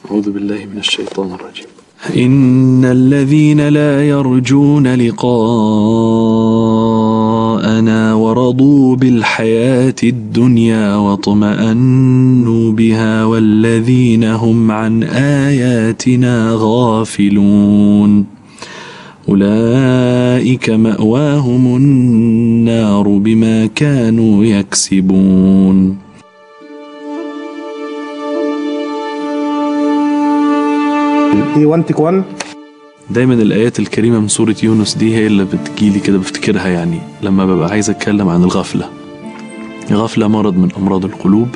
أعوذ بالله من الشيطان الرجيم إن الذين لا يرجون لقاءنا ورضوا بالحياة الدنيا واطمأنوا بها والذين هم عن آياتنا غافلون أولئك مأواهم النار بما كانوا يكسبون اي 1 تيك 1 دايما الآيات الكريمة من سورة يونس دي هي اللي بتجيلي كده بفتكرها يعني لما ببقى عايز أتكلم عن الغفلة الغفلة مرض من أمراض القلوب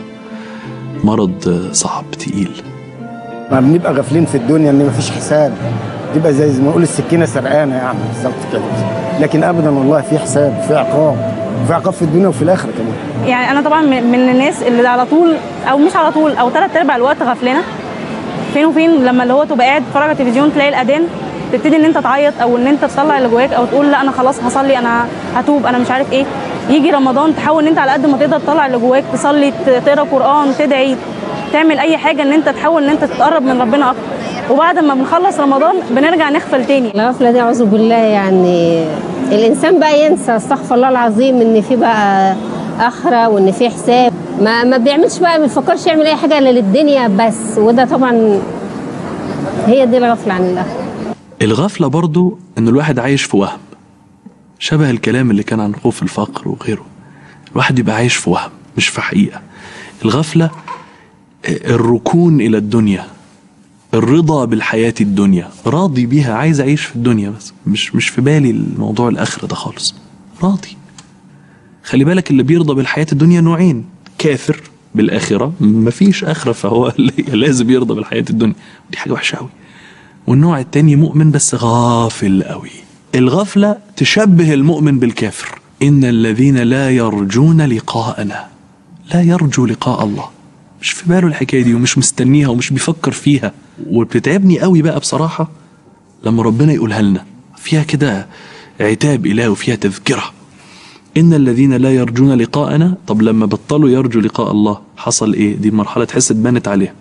مرض صعب تقيل ما بنبقى غافلين في الدنيا ان مفيش حساب تبقى زي زي ما نقول السكينه سرقانه يعني بالظبط كده لكن ابدا والله في حساب في عقاب في عقاب في الدنيا وفي الاخره كمان يعني انا طبعا من من الناس اللي على طول او مش على طول او ثلاث ارباع الوقت غفلانه فين وفين لما اللي هو تبقى قاعد تتفرج على التلفزيون تلاقي الاذان تبتدي ان انت تعيط او ان انت تطلع اللي جواك او تقول لا انا خلاص هصلي انا هتوب انا مش عارف ايه يجي رمضان تحاول ان انت على قد ما تقدر تطلع اللي جواك تصلي ت- تقرا قران تدعي تعمل اي حاجه ان انت تحاول ان انت تتقرب من ربنا اكتر وبعد ما بنخلص رمضان بنرجع نغفل تاني الغفلة دي أعوذ بالله يعني الإنسان بقى ينسى استغفر الله العظيم إن في بقى آخرة وإن في حساب ما ما بيعملش بقى ما بيفكرش يعمل أي حاجة إلا للدنيا بس وده طبعا هي دي الغفلة عن الآخرة الغفلة برضو إن الواحد عايش في وهم شبه الكلام اللي كان عن خوف الفقر وغيره الواحد يبقى عايش في وهم مش في حقيقة الغفلة آه، الركون إلى الدنيا الرضا بالحياة الدنيا راضي بيها عايز أعيش في الدنيا بس مش مش في بالي الموضوع الآخر ده خالص راضي خلي بالك اللي بيرضى بالحياة الدنيا نوعين كافر بالآخرة مفيش آخرة فهو لازم يرضى بالحياة الدنيا دي حاجة وحشة أوي والنوع التاني مؤمن بس غافل قوي الغفلة تشبه المؤمن بالكافر إن الذين لا يرجون لقاءنا لا يرجو لقاء الله مش في باله الحكاية دي ومش مستنيها ومش بيفكر فيها وبتتعبني قوي بقى بصراحة لما ربنا يقولها لنا فيها كده عتاب إله وفيها تذكرة إن الذين لا يرجون لقاءنا طب لما بطلوا يرجوا لقاء الله حصل إيه دي مرحلة تحس اتبنت عليها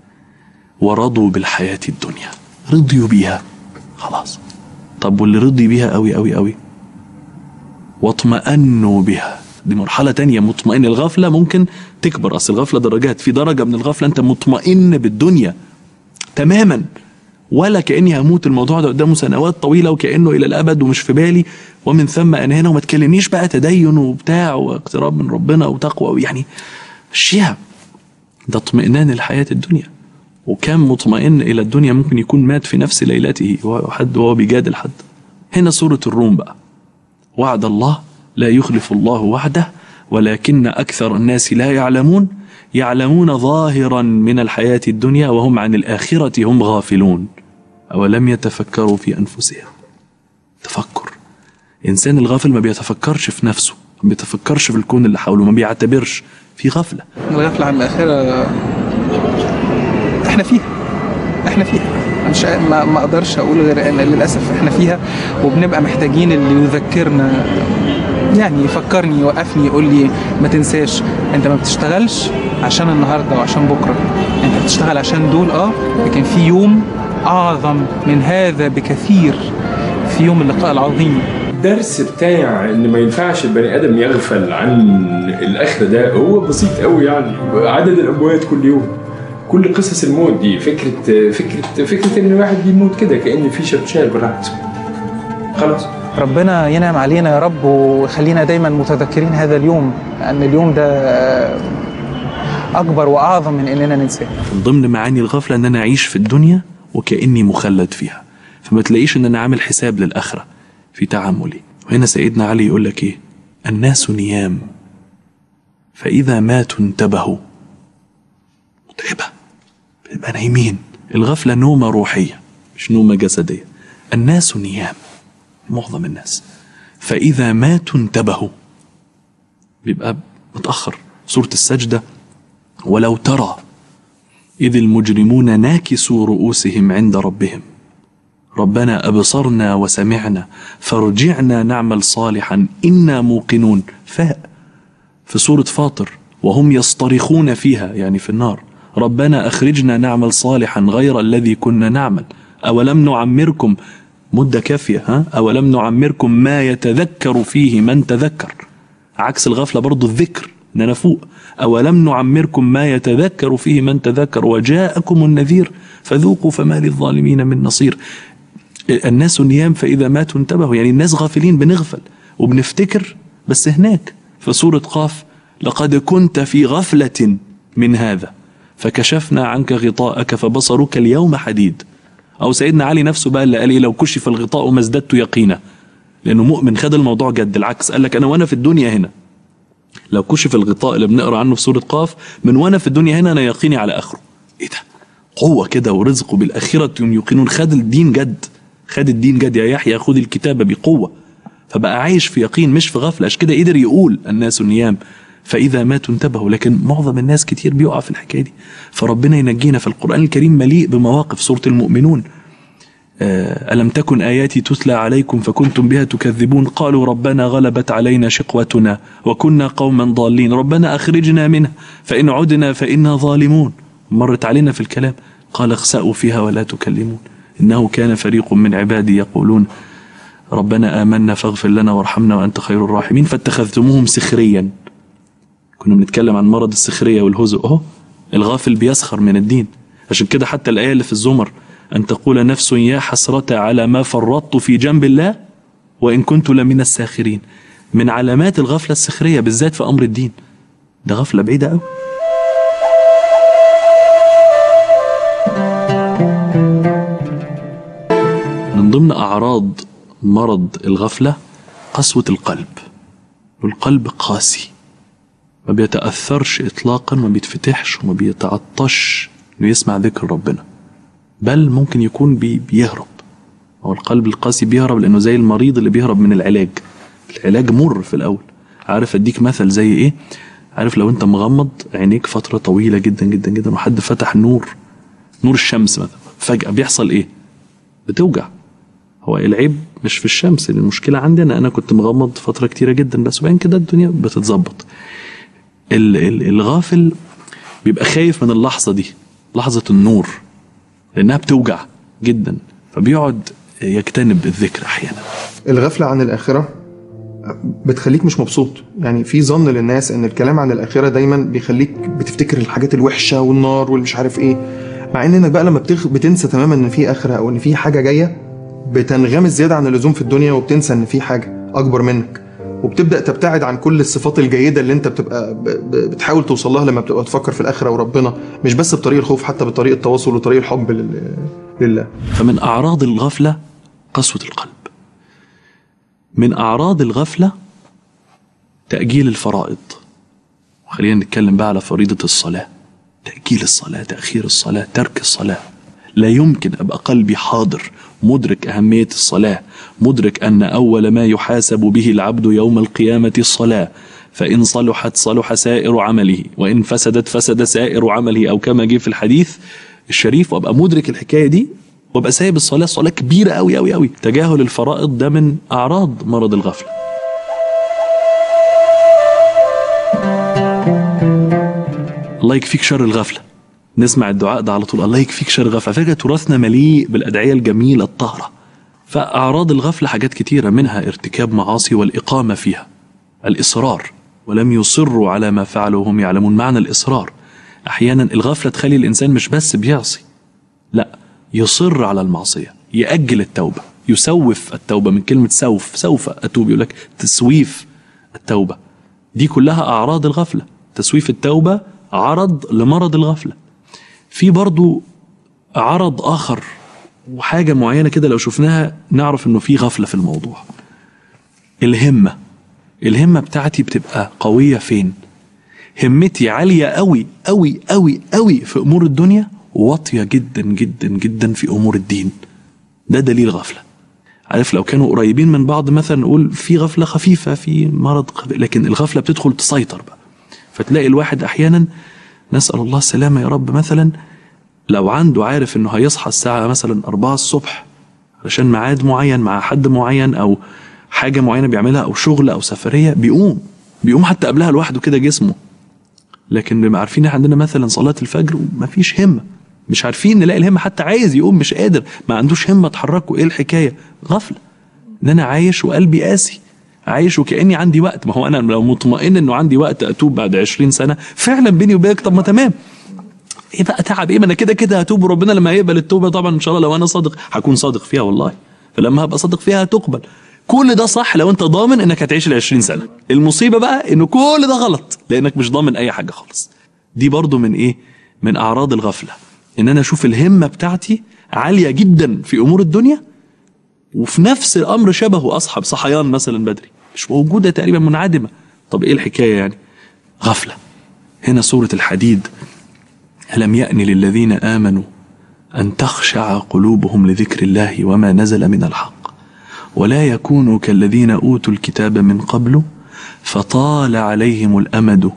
ورضوا بالحياة الدنيا رضيوا بيها خلاص طب واللي رضي بيها قوي قوي قوي واطمأنوا بها دي مرحلة تانية مطمئن الغفلة ممكن تكبر أصل الغفلة درجات في درجة من الغفلة أنت مطمئن بالدنيا تماما ولا كأني هموت الموضوع ده قدامه سنوات طويلة وكأنه إلى الأبد ومش في بالي ومن ثم أنا هنا وما تكلمنيش بقى تدين وبتاع واقتراب من ربنا وتقوى يعني مشيها ده اطمئنان الحياة الدنيا وكان مطمئن إلى الدنيا ممكن يكون مات في نفس ليلته وحد وهو بيجادل حد هنا سورة الروم بقى وعد الله لا يخلف الله وعده ولكن أكثر الناس لا يعلمون يعلمون ظاهرا من الحياة الدنيا وهم عن الآخرة هم غافلون أولم يتفكروا في أنفسهم تفكر إنسان الغافل ما بيتفكرش في نفسه ما بيتفكرش في الكون اللي حوله ما بيعتبرش في غفلة الغفلة عن الآخرة احنا فيها احنا فيها مش ما, ما اقدرش اقول غير ان للاسف احنا فيها وبنبقى محتاجين اللي يذكرنا يعني يفكرني يوقفني يقول لي ما تنساش انت ما بتشتغلش عشان النهارده وعشان بكره انت بتشتغل عشان دول اه لكن في يوم اعظم من هذا بكثير في يوم اللقاء العظيم الدرس بتاع ان ما ينفعش البني ادم يغفل عن الاخر ده هو بسيط قوي يعني عدد الاموات كل يوم كل قصص الموت دي فكره فكره فكره ان الواحد بيموت كده كان في شبشال بالعكس خلاص ربنا ينعم علينا يا رب ويخلينا دايما متذكرين هذا اليوم لان اليوم ده اكبر واعظم من اننا ننساه من ضمن معاني الغفلة ان انا اعيش في الدنيا وكأني مخلد فيها فما تلاقيش ان انا عامل حساب للآخرة في تعاملي وهنا سيدنا علي يقول لك ايه الناس نيام فإذا ماتوا انتبهوا متعبة بنبقى نايمين الغفلة نومة روحية مش نومة جسدية الناس نيام معظم الناس فإذا ماتوا انتبهوا بيبقى متأخر سورة السجدة ولو ترى إذ المجرمون ناكسوا رؤوسهم عند ربهم ربنا أبصرنا وسمعنا فارجعنا نعمل صالحا إنا موقنون فاء في سورة فاطر وهم يصطرخون فيها يعني في النار ربنا أخرجنا نعمل صالحا غير الذي كنا نعمل أولم نعمركم مدة كافية ها أولم نعمركم ما يتذكر فيه من تذكر عكس الغفلة برضو الذكر إن أنا فوق أولم نعمركم ما يتذكر فيه من تذكر وجاءكم النذير فذوقوا فما للظالمين من نصير الناس نيام فإذا ماتوا انتبهوا يعني الناس غافلين بنغفل وبنفتكر بس هناك في سورة قاف لقد كنت في غفلة من هذا فكشفنا عنك غطاءك فبصرك اليوم حديد أو سيدنا علي نفسه بقى اللي قال إيه لو كشف الغطاء ما ازددت يقينا لأنه مؤمن خد الموضوع جد العكس قال لك أنا وأنا في الدنيا هنا لو كشف الغطاء اللي بنقرا عنه في سورة قاف من وأنا في الدنيا هنا أنا يقيني على آخره إيه ده قوة كده ورزق بالآخرة هم يوقنون خد الدين جد خد الدين جد يا يحيى خذ الكتاب بقوة فبقى عايش في يقين مش في غفلة عشان كده قدر يقول الناس نيام فإذا ماتوا انتبهوا لكن معظم الناس كتير بيقع في الحكاية دي فربنا ينجينا في القرآن الكريم مليء بمواقف سورة المؤمنون آه، ألم تكن آياتي تتلى عليكم فكنتم بها تكذبون قالوا ربنا غلبت علينا شقوتنا وكنا قوما ضالين ربنا أخرجنا منها فإن عدنا فإنا ظالمون مرت علينا في الكلام قال اخسأوا فيها ولا تكلمون إنه كان فريق من عبادي يقولون ربنا آمنا فاغفر لنا وارحمنا وأنت خير الراحمين فاتخذتموهم سخريا كنا بنتكلم عن مرض السخرية والهزء اهو الغافل بيسخر من الدين عشان كده حتى الآية اللي في الزمر أن تقول نفس يا حسرة على ما فرطت في جنب الله وإن كنت لمن الساخرين من علامات الغفلة السخرية بالذات في أمر الدين ده غفلة بعيدة أوي من ضمن أعراض مرض الغفلة قسوة القلب والقلب قاسي ما بيتأثرش إطلاقا ما بيتفتحش وما بيتعطش إنه يسمع ذكر ربنا بل ممكن يكون بي بيهرب هو القلب القاسي بيهرب لأنه زي المريض اللي بيهرب من العلاج العلاج مر في الأول عارف أديك مثل زي إيه عارف لو أنت مغمض عينيك فترة طويلة جدا جدا جدا وحد فتح نور نور الشمس مثلا فجأة بيحصل إيه بتوجع هو العيب مش في الشمس المشكلة عندي أنا أنا كنت مغمض فترة كتيرة جدا بس وبعدين كده الدنيا بتتظبط ال- ال- الغافل بيبقى خايف من اللحظة دي لحظة النور لأنها بتوجع جدا فبيقعد يجتنب الذكر أحيانا الغفلة عن الآخرة بتخليك مش مبسوط يعني في ظن للناس ان الكلام عن الآخرة دايما بيخليك بتفتكر الحاجات الوحشة والنار والمش عارف ايه مع ان انك بقى لما بتخ... بتنسى تماما ان في آخرة او ان في حاجة جاية بتنغمس زيادة عن اللزوم في الدنيا وبتنسى ان في حاجة اكبر منك وبتبدا تبتعد عن كل الصفات الجيده اللي انت بتبقى ب- ب- بتحاول توصل لها لما بتبقى تفكر في الاخره وربنا مش بس بطريق الخوف حتى بطريق التواصل وطريق الحب لل- لله فمن أعراض الغفلة قسوة القلب من أعراض الغفلة تأجيل الفرائض وخلينا نتكلم بقى على فريضة الصلاة تأجيل الصلاة تأخير الصلاة ترك الصلاة لا يمكن أبقى قلبي حاضر مدرك أهمية الصلاة مدرك أن أول ما يحاسب به العبد يوم القيامة الصلاة فإن صلحت صلح سائر عمله وإن فسدت فسد سائر عمله أو كما جه في الحديث الشريف وأبقى مدرك الحكاية دي وأبقى سايب الصلاة صلاة كبيرة أوي أوي أوي تجاهل الفرائض ده من أعراض مرض الغفلة الله يكفيك شر الغفلة نسمع الدعاء ده على طول الله يكفيك شر الغفلة على فكرة تراثنا مليء بالأدعية الجميلة الطاهرة فأعراض الغفلة حاجات كتيرة منها ارتكاب معاصي والإقامة فيها الإصرار ولم يصروا على ما فعلوا وهم يعلمون معنى الإصرار أحيانا الغفلة تخلي الإنسان مش بس بيعصي لا يصر على المعصية يأجل التوبة يسوف التوبة من كلمة سوف سوف أتوب يقول لك تسويف التوبة دي كلها أعراض الغفلة تسويف التوبة عرض لمرض الغفلة في برضو عرض آخر وحاجة معينة كده لو شفناها نعرف إنه في غفلة في الموضوع الهمة الهمة بتاعتي بتبقى قوية فين همتي عالية قوي قوي قوي قوي في أمور الدنيا واطية جدا جدا جدا في أمور الدين ده دليل غفلة عارف لو كانوا قريبين من بعض مثلا نقول في غفلة خفيفة في مرض خفيف لكن الغفلة بتدخل تسيطر بقى فتلاقي الواحد أحيانا نسأل الله السلامة يا رب مثلا لو عنده عارف انه هيصحى الساعة مثلا أربعة الصبح علشان ميعاد معين مع حد معين أو حاجة معينة بيعملها أو شغل أو سفرية بيقوم بيقوم حتى قبلها لوحده كده جسمه لكن بنبقى عارفين إن إحنا عندنا مثلا صلاه الفجر ومفيش همه مش عارفين نلاقي الهمه حتى عايز يقوم مش قادر ما عندوش همه تحركه ايه الحكايه غفله ان انا عايش وقلبي قاسي عايش وكاني عندي وقت ما هو انا لو مطمئن انه عندي وقت اتوب بعد 20 سنه فعلا بيني وبينك طب ما تمام ايه بقى تعب ايه ما انا كده كده هتوب وربنا لما هيقبل التوبه طبعا ان شاء الله لو انا صادق هكون صادق فيها والله فلما هبقى صادق فيها هتقبل كل ده صح لو انت ضامن انك هتعيش ال 20 سنه المصيبه بقى انه كل ده غلط لانك مش ضامن اي حاجه خالص دي برضو من ايه من اعراض الغفله ان انا اشوف الهمه بتاعتي عاليه جدا في امور الدنيا وفي نفس الامر شبهه اصحى بصحيان مثلا بدري مش موجوده تقريبا منعدمه طب ايه الحكايه يعني غفله هنا سوره الحديد ألم يأن للذين آمنوا أن تخشع قلوبهم لذكر الله وما نزل من الحق ولا يكونوا كالذين أوتوا الكتاب من قبل فطال عليهم الأمد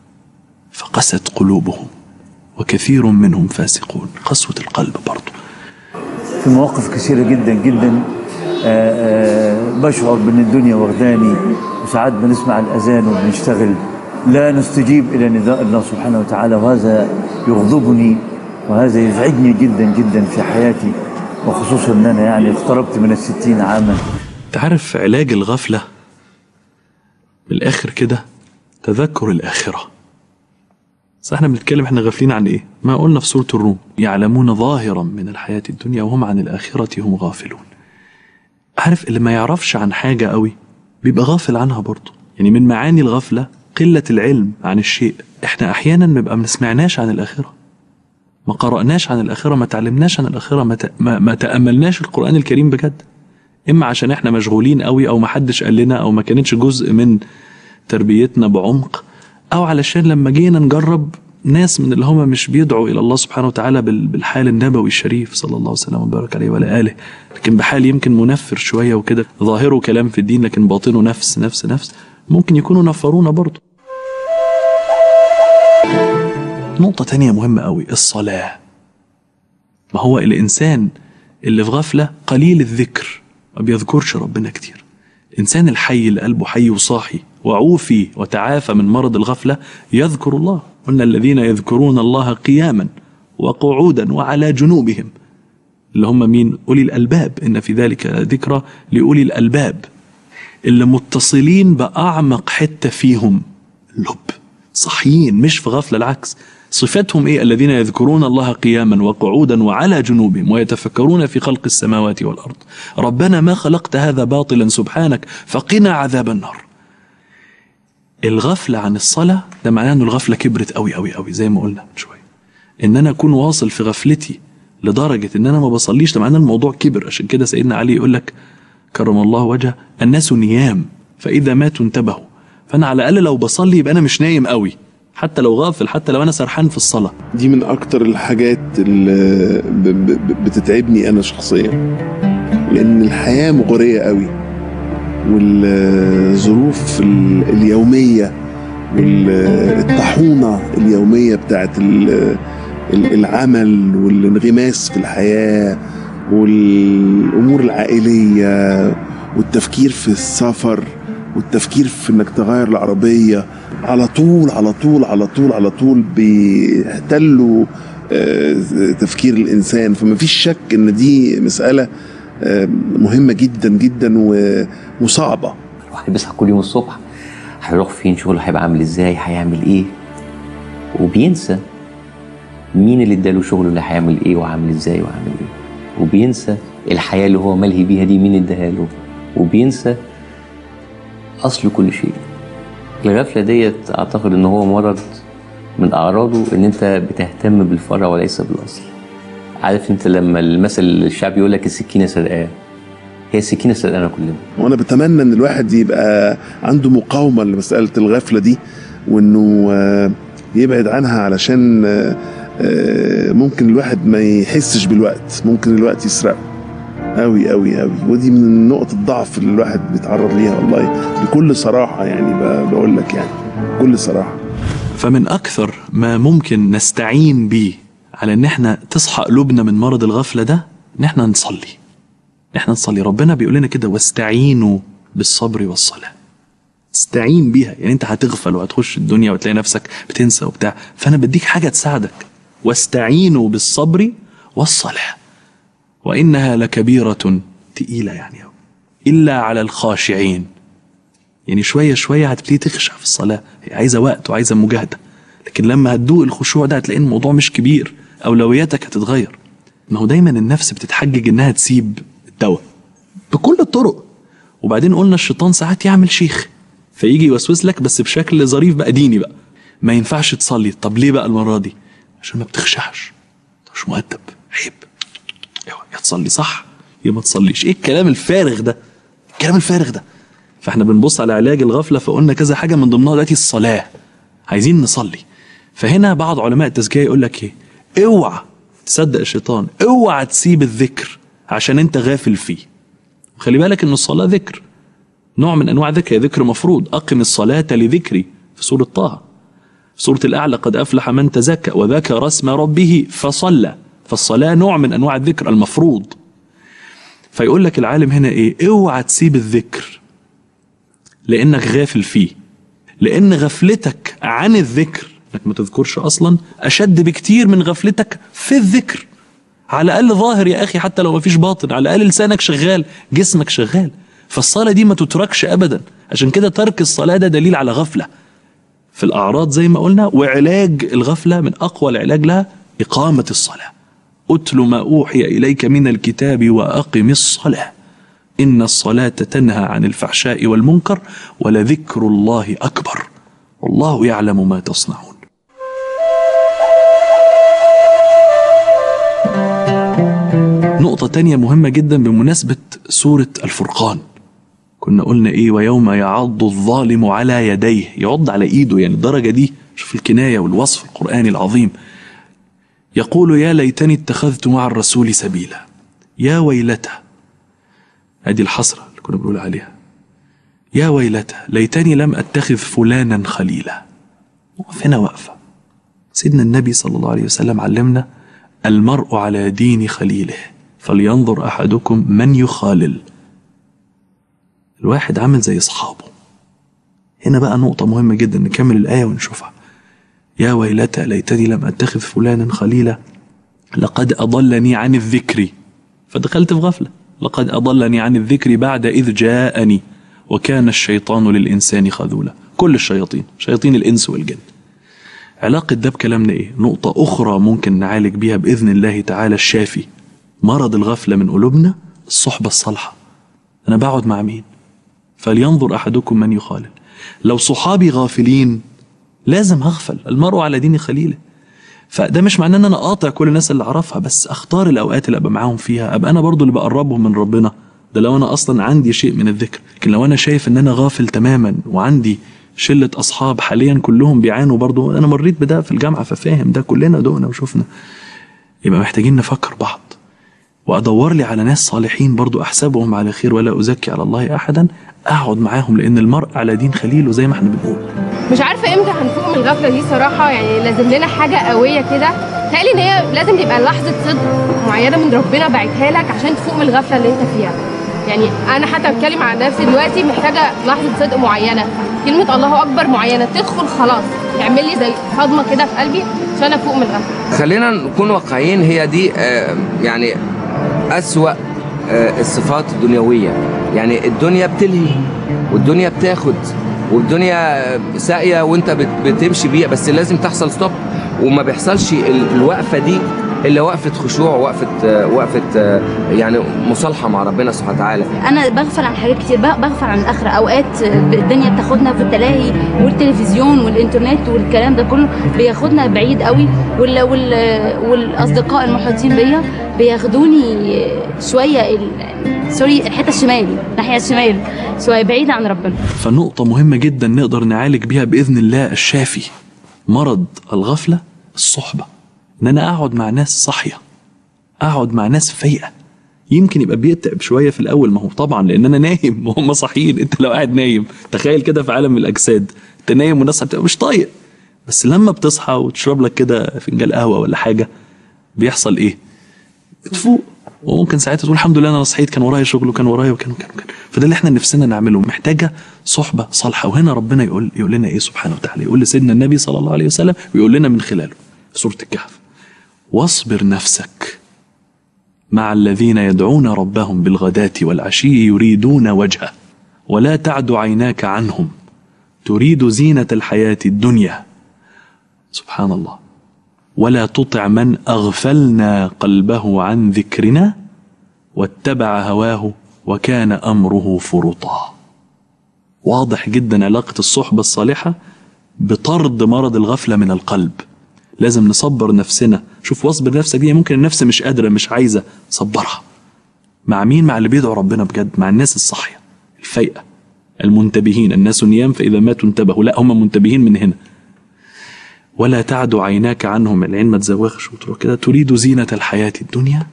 فقست قلوبهم وكثير منهم فاسقون قسوة القلب برضو في مواقف كثيرة جدا جدا آه، آه، بشعر بأن الدنيا واخداني وساعات بنسمع الأذان وبنشتغل لا نستجيب إلى نداء الله سبحانه وتعالى وهذا يغضبني وهذا يزعجني جدا جدا في حياتي وخصوصا أن أنا يعني اقتربت من الستين عاما تعرف علاج الغفلة من الآخر كده تذكر الآخرة بس احنا بنتكلم احنا غافلين عن ايه؟ ما قلنا في سورة الروم يعلمون ظاهرا من الحياة الدنيا وهم عن الآخرة هم غافلون عارف اللي ما يعرفش عن حاجة قوي بيبقى غافل عنها برضه يعني من معاني الغفلة قلة العلم عن الشيء احنا احيانا بنبقى ما سمعناش عن الآخرة ما قرأناش عن الآخرة ما تعلمناش عن الآخرة ما, ت... ما... ما تأملناش القرآن الكريم بجد إما عشان إحنا مشغولين قوي أو ما حدش قال لنا أو ما كانتش جزء من تربيتنا بعمق أو علشان لما جينا نجرب ناس من اللي هم مش بيدعوا إلى الله سبحانه وتعالى بال... بالحال النبوي الشريف صلى الله وسلم وبارك عليه وعلى آله لكن بحال يمكن منفر شوية وكده ظاهره كلام في الدين لكن باطنه نفس نفس نفس ممكن يكونوا نفرونا برضه نقطة تانية مهمة قوي الصلاة ما هو الإنسان اللي في غفلة قليل الذكر ما بيذكرش ربنا كتير الإنسان الحي اللي قلبه حي وصاحي وعوفي وتعافى من مرض الغفلة يذكر الله قلنا الذين يذكرون الله قياما وقعودا وعلى جنوبهم اللي هم مين أولي الألباب إن في ذلك ذكرى لأولي الألباب اللي متصلين بأعمق حتة فيهم اللب صحيين مش في غفلة العكس صفتهم ايه الذين يذكرون الله قياما وقعودا وعلى جنوبهم ويتفكرون في خلق السماوات والارض ربنا ما خلقت هذا باطلا سبحانك فقنا عذاب النار الغفلة عن الصلاة ده معناه ان الغفلة كبرت قوي قوي قوي زي ما قلنا من شوية ان انا اكون واصل في غفلتي لدرجة ان انا ما بصليش ده معناه الموضوع كبر عشان كده سيدنا علي يقول لك كرم الله وجهه الناس نيام فاذا ماتوا انتبهوا فانا على الاقل لو بصلي يبقى انا مش نايم قوي حتى لو غافل حتى لو انا سرحان في الصلاه دي من اكتر الحاجات اللي ب- ب- بتتعبني انا شخصيا لان الحياه مغريه قوي والظروف ال- اليوميه والطاحونه اليوميه بتاعت ال- ال- العمل والانغماس في الحياه والامور العائليه والتفكير في السفر والتفكير في انك تغير العربيه على طول على طول على طول على طول بيحتلوا آه، تفكير الانسان فما فيش شك ان دي مساله آه، مهمه جدا جدا و- وصعبه الواحد بيصحى كل يوم الصبح هيروح فين شغله هيبقى عامل ازاي هيعمل ايه وبينسى مين اللي اداله شغله اللي هيعمل ايه وعامل ازاي وعامل ايه وبينسى الحياه اللي هو ملهي بيها دي مين اداها له وبينسى اصل كل شيء الغفله ديت اعتقد ان هو مرض من اعراضه ان انت بتهتم بالفرع وليس بالاصل عارف انت لما المثل الشعبي يقول لك السكينه سرقاه هي السكينه سرقانا كلنا وانا بتمنى ان الواحد يبقى عنده مقاومه لمساله الغفله دي وانه آه، يبعد عنها علشان آه، آه، ممكن الواحد ما يحسش بالوقت ممكن الوقت يسرقه قوي قوي قوي ودي من نقط الضعف اللي الواحد بيتعرض ليها والله بكل صراحه يعني ب- بقول لك يعني بكل صراحه فمن اكثر ما ممكن نستعين بيه على ان احنا تصحى قلوبنا من مرض الغفله ده ان احنا نصلي ان احنا نصلي ربنا بيقول لنا كده واستعينوا بالصبر والصلاه استعين بيها يعني انت هتغفل وهتخش الدنيا وتلاقي نفسك بتنسى وبتاع فانا بديك حاجه تساعدك واستعينوا بالصبر والصلاه وانها لكبيره تقيله يعني أوي. الا على الخاشعين يعني شويه شويه هتبتدي تخشع في الصلاه هي عايزه وقت وعايزه مجاهده لكن لما هتدوق الخشوع ده هتلاقي الموضوع مش كبير اولوياتك هتتغير ما هو دايما النفس بتتحجج انها تسيب الدواء بكل الطرق وبعدين قلنا الشيطان ساعات يعمل شيخ فيجي يوسوس لك بس بشكل ظريف بقى ديني بقى ما ينفعش تصلي طب ليه بقى المره دي عشان ما بتخشعش أنت مش مؤدب عيب أيوة، يا تصلي صح يا ما تصليش ايه الكلام الفارغ ده الكلام الفارغ ده فاحنا بنبص على علاج الغفله فقلنا كذا حاجه من ضمنها دلوقتي الصلاه عايزين نصلي فهنا بعض علماء التزكيه يقول لك ايه اوعى تصدق الشيطان اوعى تسيب الذكر عشان انت غافل فيه خلي بالك ان الصلاه ذكر نوع من انواع ذكر هي ذكر مفروض اقم الصلاه لذكري في سوره طه في سوره الاعلى قد افلح من تزكى وذكر اسم ربه فصلى فالصلاه نوع من انواع الذكر المفروض فيقول لك العالم هنا ايه اوعى تسيب الذكر لانك غافل فيه لان غفلتك عن الذكر انك ما تذكرش اصلا اشد بكتير من غفلتك في الذكر على الاقل ظاهر يا اخي حتى لو ما فيش باطن على الاقل لسانك شغال جسمك شغال فالصلاه دي ما تتركش ابدا عشان كده ترك الصلاه ده دليل على غفله في الاعراض زي ما قلنا وعلاج الغفله من اقوى العلاج لها اقامه الصلاه اتل ما اوحي اليك من الكتاب واقم الصلاه ان الصلاه تنهى عن الفحشاء والمنكر ولذكر الله اكبر والله يعلم ما تصنعون نقطة تانية مهمة جدا بمناسبة سورة الفرقان كنا قلنا ايه ويوم يعض الظالم على يديه يعض على ايده يعني الدرجة دي شوف الكناية والوصف القرآني العظيم يقول يا ليتني اتخذت مع الرسول سبيلا يا ويلته ادي الحسرة اللي كنا بنقول عليها يا ويلته ليتني لم اتخذ فلانا خليلا وقف هنا وقفة سيدنا النبي صلى الله عليه وسلم علمنا المرء على دين خليله فلينظر احدكم من يخالل الواحد عامل زي اصحابه هنا بقى نقطة مهمة جدا نكمل الآية ونشوفها يا ويلتى ليتني لم أتخذ فلانا خليلا لقد أضلني عن الذكر فدخلت في غفلة لقد أضلني عن الذكر بعد إذ جاءني وكان الشيطان للإنسان خذولا كل الشياطين شياطين الإنس والجن علاقة ده بكلامنا إيه؟ نقطة أخرى ممكن نعالج بيها بإذن الله تعالى الشافي مرض الغفلة من قلوبنا الصحبة الصالحة أنا بقعد مع مين؟ فلينظر أحدكم من يخالل لو صحابي غافلين لازم هغفل المرء على دين خليله فده مش معناه ان انا قاطع كل الناس اللي اعرفها بس اختار الاوقات اللي ابقى معاهم فيها ابقى انا برضو اللي بقربهم من ربنا ده لو انا اصلا عندي شيء من الذكر لكن لو انا شايف ان انا غافل تماما وعندي شلة أصحاب حاليا كلهم بيعانوا برضو أنا مريت بده في الجامعة ففاهم ده كلنا دقنا وشفنا يبقى محتاجين نفكر بعض وأدور لي على ناس صالحين برضو أحسبهم على خير ولا أزكي على الله أحدا أقعد معاهم لأن المرء على دين خليله زي ما احنا بنقول مش عارفه امتى هنفوق من الغفله دي صراحه يعني لازم لنا حاجه قويه كده تهيألي ان هي لازم تبقى لحظه صدق معينه من ربنا باعتها لك عشان تفوق من الغفله اللي انت فيها يعني انا حتى بتكلم عن نفسي دلوقتي محتاجه لحظه صدق معينه كلمه الله اكبر معينه تدخل خلاص تعمل لي زي صدمه كده في قلبي عشان افوق من الغفله خلينا نكون واقعيين هي دي آه، يعني أسوأ آه، الصفات الدنيوية يعني الدنيا بتلهي والدنيا بتاخد والدنيا ساقية وانت بت- بتمشي بيها بس لازم تحصل ستوب وما بيحصلش ال- الوقفة دي إلا وقفة خشوع وقفة آه، وقفة آه، يعني مصالحة مع ربنا سبحانه وتعالى انا بغفل عن حاجات كتير بغ- بغفل عن الاخره اوقات الدنيا بتاخدنا في التلاهي والتلفزيون والانترنت والكلام ده كله بياخدنا بعيد قوي وال وال والاصدقاء المحيطين بيا بياخدوني شويه ال- سوري الحته الشمال الناحيه الشمال شويه بعيده عن ربنا فنقطة مهمة جدا نقدر نعالج بيها بإذن الله الشافي مرض الغفلة الصحبة إن أنا أقعد مع ناس صاحية أقعد مع ناس فايقة يمكن يبقى بيتعب شوية في الأول ما هو طبعا لأن أنا نايم وهم صاحيين أنت لو قاعد نايم تخيل كده في عالم الأجساد أنت نايم والناس بتبقى مش طايق بس لما بتصحى وتشرب لك كده فنجان قهوة ولا حاجة بيحصل إيه؟ بتفوق وممكن ساعتها تقول الحمد لله انا صحيت كان ورايا شغل وكان ورايا وكان وكان وكان فده اللي احنا نفسنا نعمله محتاجه صحبه صالحه وهنا ربنا يقول يقول لنا ايه سبحانه وتعالى يقول لسيدنا النبي صلى الله عليه وسلم ويقول لنا من خلاله في سوره الكهف واصبر نفسك مع الذين يدعون ربهم بالغداة والعشي يريدون وجهه ولا تعد عيناك عنهم تريد زينة الحياة الدنيا سبحان الله ولا تطع من أغفلنا قلبه عن ذكرنا واتبع هواه وكان أمره فرطا واضح جدا علاقة الصحبة الصالحة بطرد مرض الغفلة من القلب لازم نصبر نفسنا شوف واصبر نفسك دي ممكن النفس مش قادرة مش عايزة صبرها مع مين مع اللي بيدعوا ربنا بجد مع الناس الصاحية الفايقة المنتبهين الناس نيام فإذا ماتوا انتبهوا لا هم منتبهين من هنا ولا تعد عيناك عنهم العين ما تزوغش وتروح كده تريد زينة الحياة الدنيا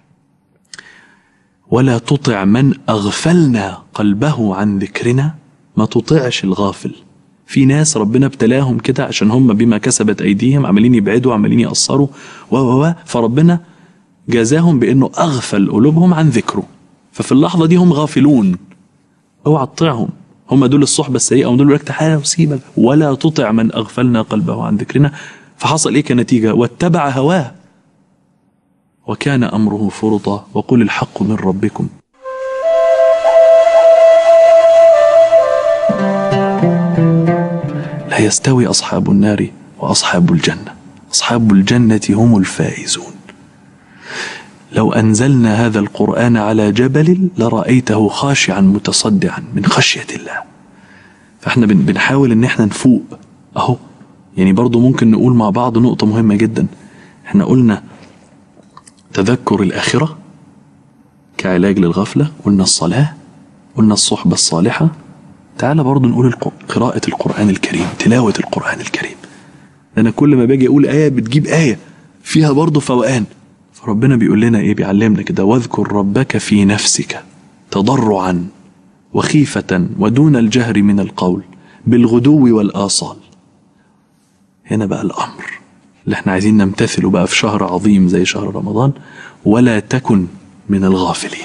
ولا تطع من أغفلنا قلبه عن ذكرنا ما تطيعش الغافل في ناس ربنا ابتلاهم كده عشان هم بما كسبت أيديهم عمالين يبعدوا عمالين يقصروا و و و فربنا جازاهم بأنه أغفل قلوبهم عن ذكره ففي اللحظة دي هم غافلون اوعى تطيعهم هم دول الصحبة السيئة هم دول لك تعالى وسيبك ولا تطع من أغفلنا قلبه عن ذكرنا فحصل إيه كنتيجة واتبع هواه وكان أمره فرطا وقل الحق من ربكم لا يستوي أصحاب النار وأصحاب الجنة أصحاب الجنة هم الفائزون لو أنزلنا هذا القرآن على جبل لرأيته خاشعا متصدعا من خشية الله فاحنا بن- بنحاول ان احنا نفوق اهو يعني برضو ممكن نقول مع بعض نقطة مهمة جدا احنا قلنا تذكر الآخرة كعلاج للغفلة قلنا الصلاة قلنا الصحبة الصالحة تعال برضو نقول الق- قراءة القرآن الكريم تلاوة القرآن الكريم أنا كل ما باجي أقول آية بتجيب آية فيها برضو فوقان فربنا بيقول لنا إيه بيعلمنا كده واذكر ربك في نفسك تضرعا وخيفة ودون الجهر من القول بالغدو والآصال هنا بقى الأمر اللي احنا عايزين نمتثله بقى في شهر عظيم زي شهر رمضان ولا تكن من الغافلين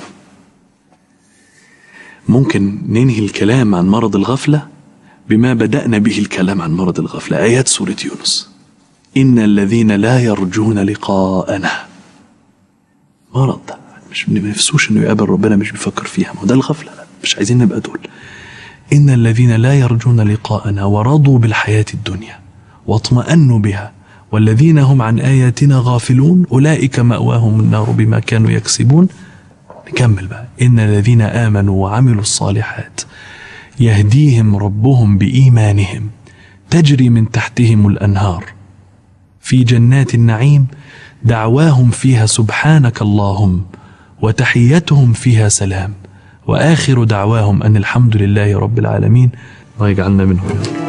ممكن ننهي الكلام عن مرض الغفلة بما بدأنا به الكلام عن مرض الغفلة آيات سورة يونس إن الذين لا يرجون لقاءنا مرض ده مش ما نفسوش انه يقابل ربنا مش بيفكر فيها ما هو ده الغفلة لا مش عايزين نبقى دول إن الذين لا يرجون لقاءنا ورضوا بالحياة الدنيا واطمأنوا بها والذين هم عن آياتنا غافلون أولئك مأواهم النار بما كانوا يكسبون نكمل بقى إن الذين آمنوا وعملوا الصالحات يهديهم ربهم بإيمانهم تجري من تحتهم الأنهار في جنات النعيم دعواهم فيها سبحانك اللهم وتحيتهم فيها سلام وآخر دعواهم أن الحمد لله رب العالمين الله يجعلنا منهم يا رب